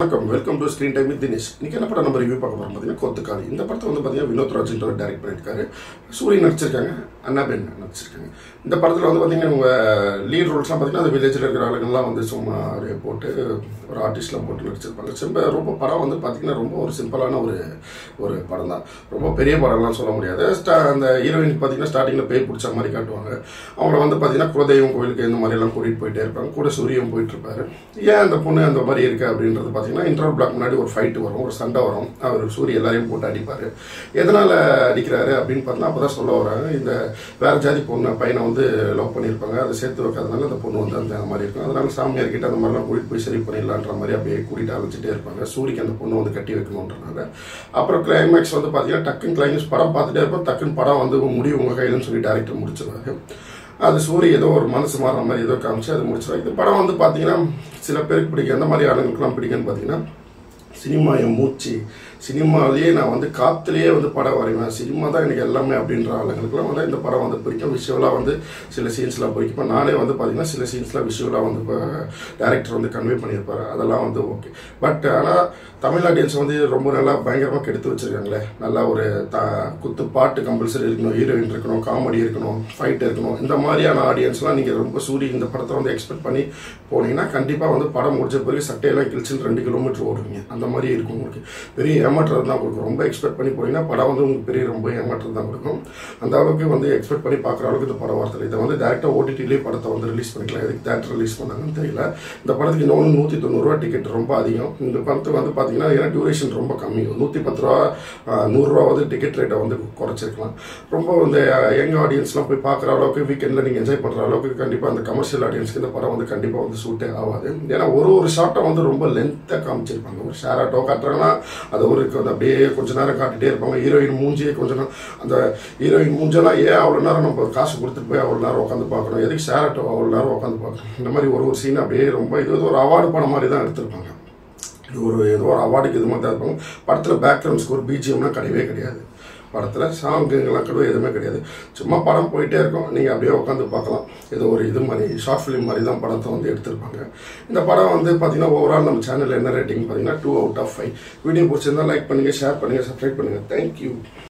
வணக்கம் welcome to screen time with Dinesh இன்னைக்கு என்ன படம் நம்ம ரிவ்யூ பார்க்க போறோம் பார்த்தீங்கன்னா கொத்துக்காளி இந்த படத்தை வந்து பார்த்தீங்கன்னா வினோத் ராஜ்ன்றவர் டைரக்ட் பண்ணியிருக்காரு சூரியன் நடிச்சிருக்காங்க அண்ணாபென் நடிச்சிருக்காங்க இந்த படத்தில் வந்து பார்த்தீங்கன்னா இவங்க லீட் ரோல்ஸ்லாம் பார்த்தீங்கன்னா அந்த வில்லேஜில் இருக்கிற ஆளுங்கள்லாம் வந்து சும்மா அப்படியே போட்டு ஒரு ஆர்டிஸ்ட்லாம் போட்டு நடிச்சிருப்பாங்க சிம்ப ரொம்ப படம் வந்து பார்த்தீங்கன்னா ரொம்ப ஒரு சிம்பிளான ஒரு ஒரு படம் தான் ரொம்ப பெரிய படம்லாம் சொல்ல முடியாது ஸ்டா அந்த ஹீரோயின் பார்த்தீங்கன்னா ஸ்டார்டிங்கில் பேய் பிடிச்ச மாதிரி காட்டுவாங்க அவங்கள வந்து பார்த்தீங்கன்னா குலதெய்வம் கோயிலுக்கு இந்த மாதிரி எல்லாம் கூட்டிகிட்டு போயிட்டே இருப்பாங்க கூட சூரியன் போயிட்டு இருப்பாரு ஏன் அந்த பொண்ணு அந்த மாதிரி இருக்கு அப்படின்றது பார்த்தீங்கன்னா இன்டர்வல் பிளாக் முன்னாடி ஒரு ஃபைட் வரும் ஒரு சண்டை வரும் அவர் சூரிய எல்லாரையும் போட்டு அடிப்பார் எதனால அடிக்கிறாரு அப்படின்னு பார்த்தா அப்போ தான் சொல்ல வராங்க இந்த வேற ஜாதி பொண்ணு பையனை வந்து லவ் பண்ணியிருப்பாங்க அதை சேர்த்து வைக்காதனால அந்த பொண்ணு வந்து அந்த மாதிரி இருக்கும் அதனால சாமியார் கிட்ட அந்த மாதிரிலாம் கூட்டிட்டு போய் சரி பண்ணிடலான்ற மாதிரி அப்படியே கூட்டிட்டு அழைச்சிட்டே இருப்பாங்க சூரிக்கு அந்த பொண்ணு வந்து கட்டி வைக்கணுன்றனால அப்புறம் கிளைமேக்ஸ் வந்து பார்த்தீங்கன்னா டக்குன்னு கிளைமேக்ஸ் படம் பார்த்துட்டே இருப்போம் டக்குன்னு படம் வந்து முடிவு உங்கள் கையிலன்னு சொல்லி டேரக்டர் முடிச்சிருவாரு அது சூரி ஏதோ ஒரு மனசு மாறுற மாதிரி ஏதோ காமிச்சு அது முடிச்சிடும் இந்த படம் வந்து பார்த்தீங்கன்னா சில பேருக்கு பிடிக்கும் எந்த மாதிரி ஆளுங்களுக்குலாம் பிடிக்கும்னு பார்த்தீங்கன்னா சினிமா என் மூச்சு சினிமாலேயே நான் வந்து காத்துலேயே வந்து படம் வரைவேன் சினிமா தான் எனக்கு எல்லாமே அப்படின்ற ஆளுங்களுக்குலாம் வந்து இந்த படம் வந்து பிடிக்கும் விஷுவலாக வந்து சில சீன்ஸ்லாம் பிடிக்கும் இப்போ நானே வந்து பார்த்தீங்கன்னா சில சீன்ஸ்லாம் விஷுவலாக வந்து இப்போ டேரக்டர் வந்து கன்வே பண்ணியிருப்பாரு அதெல்லாம் வந்து ஓகே பட் ஆனால் தமிழ் ஆடியன்ஸ் வந்து ரொம்ப நல்லா பயங்கரமாக கெடுத்து வச்சிருக்காங்களே நல்லா ஒரு த குத்து பாட்டு கம்பல்சரி இருக்கணும் ஹீரோயின் இருக்கணும் காமெடி இருக்கணும் ஃபைட் இருக்கணும் இந்த மாதிரியான ஆடியன்ஸ்லாம் நீங்கள் ரொம்ப சூரி இந்த படத்தை வந்து எக்ஸ்பெக்ட் பண்ணி போனீங்கன்னா கண்டிப்பாக வந்து படம் முடிச்ச பிறகு சட்டையெல்லாம் கிழிச்சு ரெண்டு கிலோமீட்டர் ஓடுவீங்க அந்த மாதிரி இருக்கும் உங்களுக்கு பெரிய ஏமாற்றம் தான் கொடுக்கும் ரொம்ப எக்ஸ்பெக்ட் பண்ணி போனீங்கன்னா படம் வந்து உங்களுக்கு பெரிய ரொம்ப ஏமாற்றம் தான் கொடுக்கும் அந்த அளவுக்கு வந்து எக்ஸ்பெக்ட் பண்ணி பார்க்குற அளவுக்கு இந்த படம் வரதில்லை இதை வந்து டேரெக்டாக ஓடிடிலேயே படத்தை வந்து ரிலீஸ் பண்ணிக்கலாம் எதுக்கு தேட்டர் ரிலீஸ் பண்ணாங்கன்னு தெரியல இந்த படத்துக்கு இன்னொன்று நூற்றி தொண்ணூறுரூவா டிக்கெட் ரொம்ப அதிகம் இந்த படத்துக்கு வந்து பார்த்தீங்கன்னா ஏன்னா டியூரேஷன் ரொம்ப கம்மி நூற்றி பத்து ரூபா ஆஹ், நூறுரூவா வந்து டிக்கெட் ரேட்டை வந்து குறைச்சிருக்கலாம் ரொம்ப இந்த யங் ஆடியன்ஸ்லாம் போய் பார்க்குற அளவுக்கு வீக்கெண்டில் நீங்கள் என்ஜாய் பண்ணுற அளவுக்கு கண்டிப்பாக அந்த கமர்ஷியல் ஆடியன்ஸ்க்கு இந்த படம் வந்து கண்டிப்பாக வந்து சூட்டே ஆகாது ஏன்னா ஒரு ஒரு ஷார்ட்டை வந்து ரொம்ப லென்த்தாக காமிச்சிருப்பாங்க ஒரு ஷேர் ஆட்டோ காட்டுறாங்கன்னா அது ஒரு வந்து அப்படியே கொஞ்ச நேரம் காட்டிகிட்டே இருப்பாங்க ஹீரோயின் மூஞ்சியே கொஞ்ச நேரம் அந்த ஹீரோயின் மூஞ்செல்லாம் ஏன் அவ்வளோ நேரம் நம்ம காசு கொடுத்துட்டு போய் அவ்வளோ நேரம் உட்காந்து பார்க்கணும் எதுக்கு ஷேர் ஆட்டோ அவ்வளோ நேரம் உட்காந்து பார்க்கணும் இந்த மாதிரி ஒரு ஒரு சீன் அப்படியே ரொம்ப இது வந்து ஒரு அவார்டு படம் மாதிரி தான் எடுத்திருப்பாங்க இது ஒரு ஏதோ ஒரு அவார்டுக்கு இது மாதிரி தான் இருப்பாங்க படத்தில் பேக்ரவுண்ட் ஸ்கோர் பிஜிஎம்லாம் கிடையவே கிடையாது படத்தில் சாங்குங்கெல்லாம் கிடையாது எதுவுமே கிடையாது சும்மா படம் போயிட்டே இருக்கும் நீங்கள் அப்படியே உட்காந்து பார்க்கலாம் ஏதோ ஒரு இது மாதிரி ஷார்ட் ஃபிலிம் மாதிரி தான் படத்தை வந்து எடுத்திருப்பாங்க இந்த படம் வந்து பார்த்தீங்கன்னா ஓவரால் நம்ம சேனலில் என்ன ரேட்டிங் பார்த்தீங்கன்னா two out of five video பிடிச்சிருந்தா லைக் பண்ணுங்கள் ஷேர் பண்ணுங்கள் சப்ஸ்கிரைப் பண்ணுங்கள் தேங்க்யூ